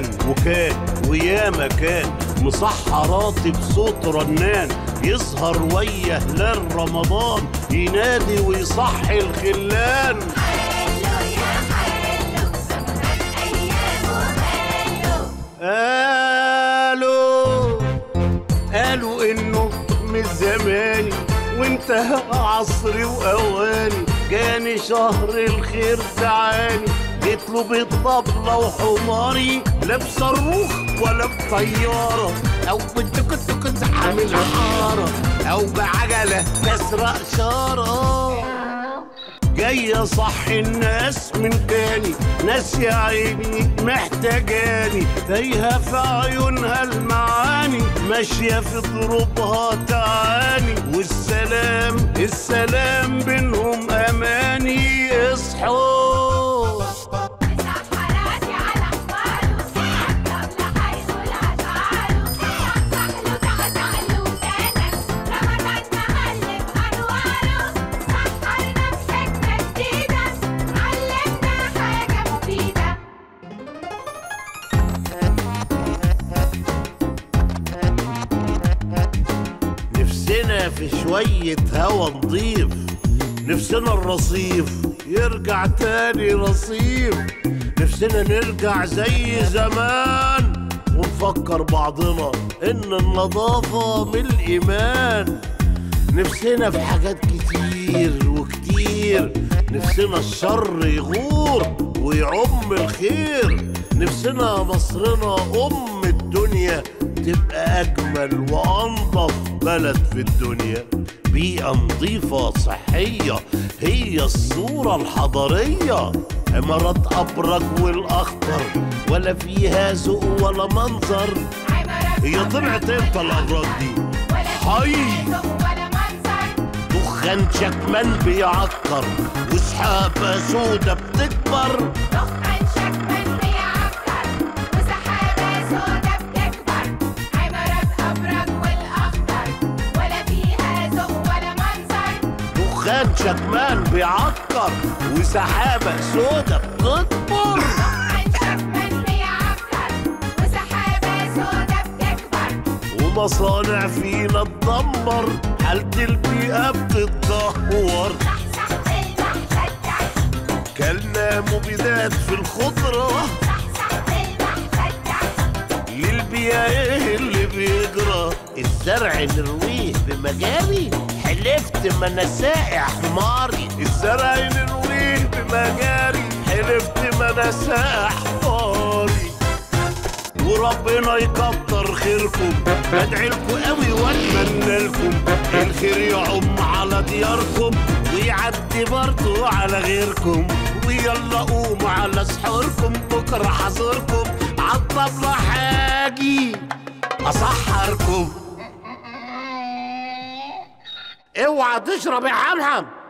كان وكان ويا مكان مصحراتي بصوت رنان يسهر ويا هلال رمضان ينادي ويصحي الخلان حلو يا حلو زمن أيامه حلو قالوا قالوا انه من زماني وانتهى عصري واواني جاني شهر الخير دعاني جيت له بالطبلة وحماري لا بصاروخ ولا بطيارة أو بالتك تك عامل حارة أو بعجلة تسرق شارة جاية صح الناس من تاني ناس يا عيني محتاجاني تايهة في عيونها المعاني ماشية في ضروبها تعاني والسلام السلام بينهم أماني اصحوا مسحراتي على أخباره الطبلة هيقول أشعاره سهل وتعتقل وتانس رمضان مهل بأنواره سحرنا بحكمة جديدة علمنا حاجة مفيدة نفسنا في شوية هوا نضيف نفسنا الرصيف يرجع تاني رصيف نفسنا نرجع زي زمان ونفكر بعضنا ان النظافة من الإيمان نفسنا في حاجات كتير وكتير نفسنا الشر يغور ويعم الخير نفسنا مصرنا أم الدنيا تبقى أجمل وأنظف بلد في الدنيا بيئة نظيفة صحية هي الصورة الحضارية عمارات أبرج والأخضر ولا فيها ذوق ولا منظر عبارات هي طلعت امتى الأبراج دي؟ ولا حي. فيها ذوق ولا منظر دخان شكمان بيعكر وسحابة سودة بتكبر دخان شكمان بيعكر وسحابة سودا بتكبر عمارات أبرج والأخضر ولا فيها ذوق ولا منظر دخان شكمان بيعكر وسحابة سودة بتكبر دخان شكمان بيعكر وسحابة سودا بتكبر ومصانع فينا تدمر حالة البيئة بتتدهور صحصح بالمحفتح كلنا مبيدات في الخضرة صحصح بالمحفتح للبيئة ايه اللي بيجرى الزرع نرويه بمجاري حلفت ما انا سائع حماري الزرع نرويه بمجاري حلفت ما انا سائع حماري وربنا يكتر خيركم بدعي لكم قوي واتمنى لكم الخير يعم على دياركم ويعدي برضو على غيركم ويلا قوموا على سحوركم بكره حظوركم عالطبلة حاجي اصحركم اوعى تشرب يا حمحم